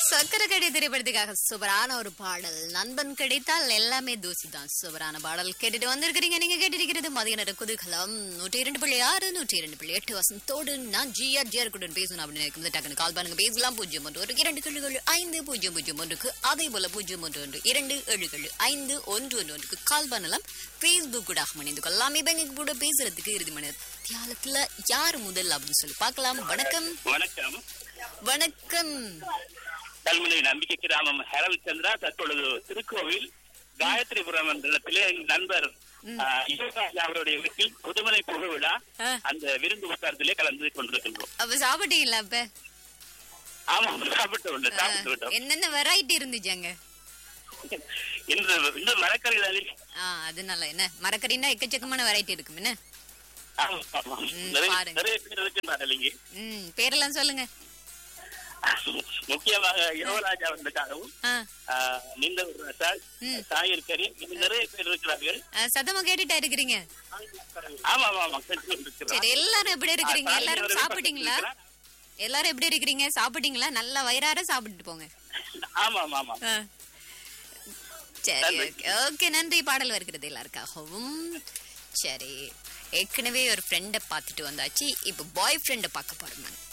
சக்கர கடை திரைப்படத்துக்காக சூப்பரான ஒரு பாடல் நண்பன் கிடைத்தால் எல்லாமே தூசி தான் சூப்பரான பாடல் கேட்டுட்டு வந்திருக்கிறீங்க நீங்க கேட்டிருக்கிறது மதிய நேர குதூகலம் நூற்றி இரண்டு புள்ளி ஆறு நூற்றி இரண்டு புள்ளி எட்டு வசந்தோடு நான் ஜிஆர் ஜிஆர் குடன் பேசணும் அப்படின்னு இருக்குது டக்குனு கால் பண்ணுங்க பேசலாம் பூஜ்ஜியம் ஒன்று ஒரு இரண்டு கிழு ஐந்து பூஜ்ஜியம் பூஜ்ஜியம் ஒன்றுக்கு அதே போல பூஜ்ஜியம் ஒன்று ஒன்று இரண்டு ஏழு ஏழு ஐந்து ஒன்று ஒன்று ஒன்றுக்கு கால் பண்ணலாம் ஃபேஸ்புக் கூட இணைந்து கொள்ளலாம் இப்ப எங்க கூட பேசுறதுக்கு இறுதி மணி தியாலத்துல யார் முதல் அப்படின்னு சொல்லி பார்க்கலாம் வணக்கம் வணக்கம் வணக்கம் கல்முனை நம்பிக்கை கிராமம் ஹெரல் சந்திரா தற்பொழுது திருக்கோவில் காயத்ரிபுரம் மண்டலத்திலே எங்கள் நண்பர் ஆ, யுவராஜ் அவருடைய வீட்டில் புதுமலை புகழ் விழா ஆ. அந்த விருந்து உட்காரத்திலே கலந்து கொண்டிருக்கின்றோம் அப்ப சாப்பிட்டீங்களா அப்ப ஆமாம் சாப்பிட்டு விட்டோம் சாப்பிட்டு விட்டோம் என்னென்ன வெரைட்டி இருந்துச்சாங்க இன்று இன்று மரக்கறி தானே ஆ அதனால என்ன மரக்கறின்னா எக்கச்சக்கமான வெரைட்டி இருக்கும் என்ன ஆமாம், ஆமாம். ம், நிறைய பாருங்க. நிறைய பேர் இருக்கின்றார்கள் இங்கே ம் பேரெல்லாம் சொல்லுங்க முக்கியமாக யுவராஜ் அவர்களுக்காகவும் ஆ ஆ, நீண்ட ஒரு ரசால் ம். தாயர் கறி இன்னும் நிறைய பேர் இருக்கிறார்கள் ஆ, சத்தமா கேட்டுட்டா இருக்கிறீங்க ஆமா ஆமா ஆமா கேட்டு கொண்டிருக்கிறார். சரி எல்லாரும் எப்படி இருக்கிறீங்க ஆ, எல்லாரும் தாயர் சாப்பிட்டீங்களா பக்கத்துல எல்லாரும் எப்படி இருக்கிறீங்க சாப்பிட்டீங்களா நல்லா வயிறார சாப்பிட்டுட்டு போங்க ஆமா ஆமா ஆமா ஆ. சரி ஓகே ஓகே நன்றி பாடல் வருகிறது எல்லாருக்காகவும் சரி ஏற்கனவே ஒரு ஃப்ரெண்டை பார்த்துட்டு வந்தாச்சு இப்போ பாய் ஃப்ரெண்டை பார்க்க போறோம் நான்